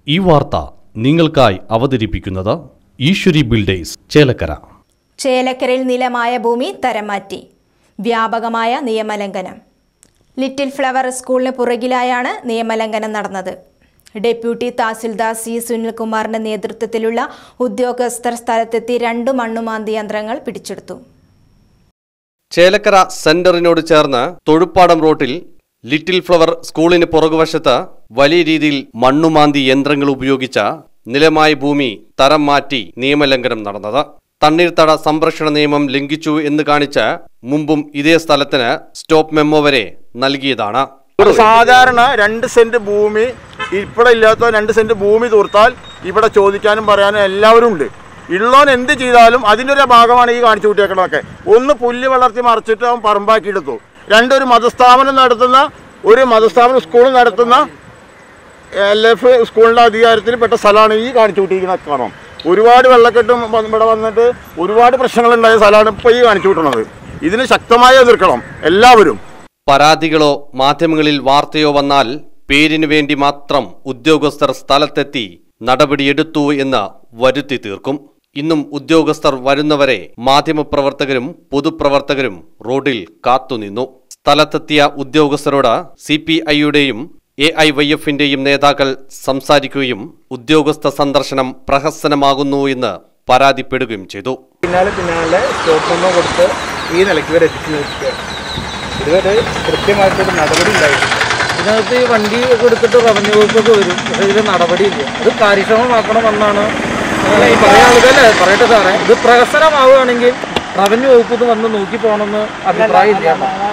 ഈ വാർത്ത നിങ്ങൾക്കായി അവതരിപ്പിക്കുന്നത് ഈശ്വരി ബിൽഡേഴ്സ് ചേലക്കര ചേലക്കരയിൽ നിലമായ ഭൂമി തരം മാറ്റി വ്യാപകമായ നിയമലംഘനം ലിറ്റിൽ ഫ്ലവർ സ്കൂളിന് പുറകിലായാണ് നിയമലംഘനം നടന്നത് ഡെപ്യൂട്ടി തഹസിൽദാർ സി സുനിൽകുമാറിന്റെ നേതൃത്വത്തിലുള്ള ഉദ്യോഗസ്ഥർ സ്ഥലത്തെത്തി രണ്ട് മണ്ണുമാന്തി യന്ത്രങ്ങൾ പിടിച്ചെടുത്തു ചേലക്കര സെന്ററിനോട് ചേർന്ന് തൊഴുപ്പാടം റോട്ടിൽ ലിറ്റിൽ ഫ്ലവർ സ്കൂളിന് പുറകുവശത്ത് വലിയ രീതിയിൽ മണ്ണുമാന്തി യന്ത്രങ്ങൾ ഉപയോഗിച്ച നിലമായ ഭൂമി തരം മാറ്റി നിയമലംഘനം നടന്നത് തണ്ണീർത്തട സംരക്ഷണ നിയമം ലംഘിച്ചു എന്ന് കാണിച്ച് മുമ്പും ഇതേ സ്ഥലത്തിന് സ്റ്റോപ്പ് മെമ്മോ വരെ നൽകിയതാണ് ഒരു സാധാരണ രണ്ട് സെന്റ് ഭൂമി ഇവിടെ ഇല്ലാത്ത രണ്ട് സെന്റ് ഭൂമി തൂർത്താൽ ഇവിടെ ചോദിക്കാനും പറയാനും എല്ലാവരും ഉണ്ട് ഉള്ളോൻ എന്ത് ചെയ്താലും അതിൻ്റെ ഒരു ഭാഗമാണ് ഈ കാണിച്ചു കൂട്ടിയേക്കണതൊക്കെ ഒന്ന് പുല്ല് വളർത്തി മറിച്ചിട്ട് അവൻ പറമ്പാക്കി എടുത്തു രണ്ടൊരു മതസ്ഥാപനം നടത്തുന്ന ഒരു മതസ്ഥാപന സ്കൂൾ നടത്തുന്ന എൽ എഫ് സ്കൂളിൻ്റെ അധികാരത്തിൽ പെട്ട സ്ഥലമാണ് ഈ കാണിച്ചു കൂട്ടിയിരിക്കുന്ന കാണാം ഒരുപാട് വെള്ളക്കെട്ടും വന്ന് ഇവിടെ വന്നിട്ട് ഒരുപാട് പ്രശ്നങ്ങളുണ്ടായ സ്ഥലമാണ് ഇപ്പോൾ ഈ കാണിച്ചു കൂട്ടുന്നത് ഇതിന് ശക്തമായി എതിർക്കണം എല്ലാവരും പരാതികളോ മാധ്യമങ്ങളിൽ വാർത്തയോ വന്നാൽ പേരിനു വേണ്ടി മാത്രം ഉദ്യോഗസ്ഥർ സ്ഥലത്തെത്തി നടപടിയെടുത്തു എന്ന് വരുത്തി തീർക്കും ഇന്നും ഉദ്യോഗസ്ഥർ വരുന്നവരെ മാധ്യമപ്രവർത്തകരും പൊതുപ്രവർത്തകരും റോഡിൽ കാത്തുനിന്നു സ്ഥലത്തെത്തിയ ഉദ്യോഗസ്ഥരോട് സി പി ഐയുടെയും എ ഐ വൈ എഫിന്റെയും നേതാക്കൾ സംസാരിക്കുകയും ഉദ്യോഗസ്ഥ സന്ദർശനം പ്രഹസനമാകുന്നു എന്ന് പരാതിപ്പെടുകയും ചെയ്തു പിന്നാലെ പിന്നാലെ സ്റ്റോപ്പൊന്നും കൊടുത്ത് ഈ നിലയ്ക്ക് വരെ എത്തിച്ചു നിർത്തുകയാണ് ഇതുവരെ കൃത്യമായിട്ടൊരു നടപടി ഉണ്ടായിട്ടില്ല ഇതിനകത്ത് ഈ വണ്ടി ഒക്കെ എടുത്തിട്ട് റവന്യൂ വകുപ്പൊക്കെ വരും പക്ഷേ ഇതിൽ നടപടിയില്ല അത് കാര്യക്ഷമമാക്കണമെന്നാണ് ഈ പറയാനുള്ളത് അല്ലേ പറയട്ടെ സാറേ ഇത് പ്രഹസനമാവുകയാണെങ്കിൽ റവന്യൂ വകുപ്പ് ഇത് വന്ന് നോക്കി പോകണമെന്ന് അഭിപ്രായമില്ല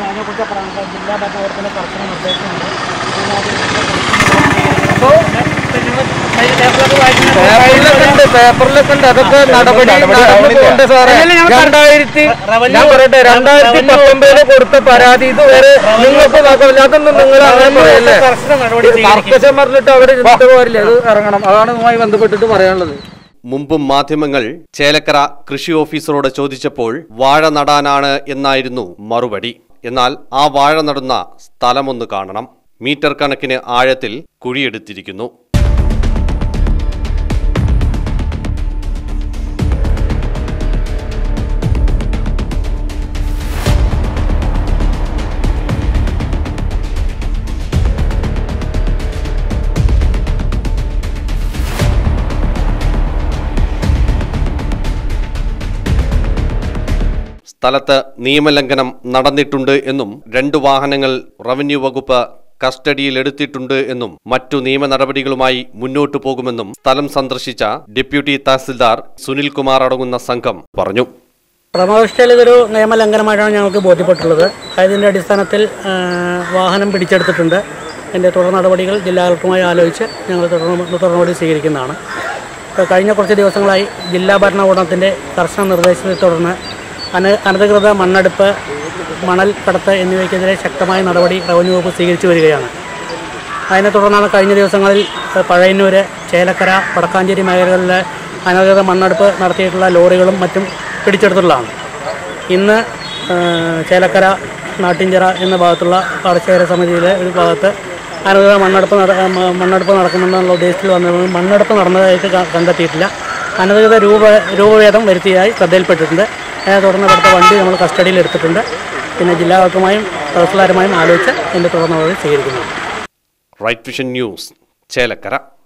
അപ്പോൾ പേപ്പറിലൊക്കെ ഉണ്ട് പേപ്പറിലൊക്കെ ഉണ്ട് അതൊക്കെ നടപടി നടന്നുകൊണ്ട് സാറേ രണ്ടായിരത്തി ഞാൻ പറയട്ടെ രണ്ടായിരത്തി പത്തൊമ്പതില് കൊടുത്ത പരാതി ഇതുവരെ നിങ്ങൾക്ക് നോക്കില്ല അതൊന്നും നിങ്ങൾ അങ്ങനെ പറയല്ലേ കർക്കശം പറഞ്ഞിട്ട് അവിടെ ഇരുന്നിട്ട് പോരില്ല അത് ഇറങ്ങണം അതാണ് ഇതുമായി ബന്ധപ്പെട്ടിട്ട് പറയാനുള്ളത് മുമ്പും മാധ്യമങ്ങൾ ചേലക്കര കൃഷി ഓഫീസറോട് ചോദിച്ചപ്പോൾ വാഴ നടാനാണ് എന്നായിരുന്നു മറുപടി എന്നാൽ ആ വാഴ നടുന്ന സ്ഥലമൊന്ന് കാണണം മീറ്റർ കണക്കിന് ആഴത്തിൽ കുഴിയെടുത്തിരിക്കുന്നു സ്ഥലത്ത് നിയമലംഘനം നടന്നിട്ടുണ്ട് എന്നും രണ്ടു വാഹനങ്ങൾ റവന്യൂ വകുപ്പ് കസ്റ്റഡിയിൽ എടുത്തിട്ടുണ്ട് എന്നും മറ്റു നിയമ നടപടികളുമായി മുന്നോട്ടു പോകുമെന്നും സ്ഥലം സന്ദർശിച്ച ഡെപ്യൂട്ടി തഹസിൽദാർ സുനിൽകുമാർ അടങ്ങുന്ന സംഘം പറഞ്ഞു പ്രഥമാവസ്ഥയിൽ ഇതൊരു നിയമലംഘനമായിട്ടാണ് ഞങ്ങൾക്ക് ബോധ്യപ്പെട്ടുള്ളത് അതിൻ്റെ അടിസ്ഥാനത്തിൽ ആ, വാഹനം പിടിച്ചെടുത്തിട്ടുണ്ട് അതിൻ്റെ തുടർ നടപടികൾ ജില്ലാ കളക്ടറുമായി ആലോചിച്ച് ഞങ്ങൾ തുടർ തുടർ നടപടി സ്വീകരിക്കുന്നതാണ് ഇപ്പോൾ കഴിഞ്ഞ കുറച്ച് ദിവസങ്ങളായി ജില്ലാ ഭരണകൂടത്തിൻ്റെ കർശന നിർദ്ദേശത്തെ തുടർന്ന് അന അനധികൃത മണ്ണെടുപ്പ് മണൽ കടത്ത് എന്നിവയ്ക്കെതിരെ ശക്തമായ നടപടി റവന്യൂ വകുപ്പ് സ്വീകരിച്ചു വരികയാണ് അതിനെ തുടർന്നാണ് കഴിഞ്ഞ ദിവസങ്ങളിൽ പഴയന്നൂർ ചേലക്കര വടക്കാഞ്ചേരി മേഖലകളിലെ അനധികൃത മണ്ണെടുപ്പ് നടത്തിയിട്ടുള്ള ലോറികളും മറ്റും പിടിച്ചെടുത്തിട്ടുള്ളതാണ് ഇന്ന് ആ, ചേലക്കര നാട്ടിഞ്ചിറ എന്ന ഭാഗത്തുള്ള പാടശേഖര സമിതിയിലെ ഒരു ഭാഗത്ത് അനധികൃത മണ്ണെടുപ്പ് നട മ- മണ്ണെടുപ്പ് നടക്കുന്നുണ്ടെന്നുള്ള ഉദ്ദേശത്തിൽ വന്നത് മണ്ണെടുപ്പ് നടന്നതായിട്ട് ക- കണ്ടെത്തിയിട്ടില്ല അനധികൃത രൂപ രൂപഭേദം വരുത്തിയതായി ശ്രദ്ധയിൽപ്പെട്ടിട്ടുണ്ട് അതിനെ തുടർന്ന് ഇവിടുത്തെ വണ്ടി നമ്മൾ കസ്റ്റഡിയിൽ എടുത്തിട്ടുണ്ട് പിന്നെ ജില്ലാ കളക്ടറുമായും തഹസിൽദാരുമായും ആലോചിച്ച് അതിൻ്റെ തുടർ നടപടി സ്വീകരിക്കുന്നതാണ് റൈറ്റ് വിഷൻ ന്യൂസ് ചേലക്കര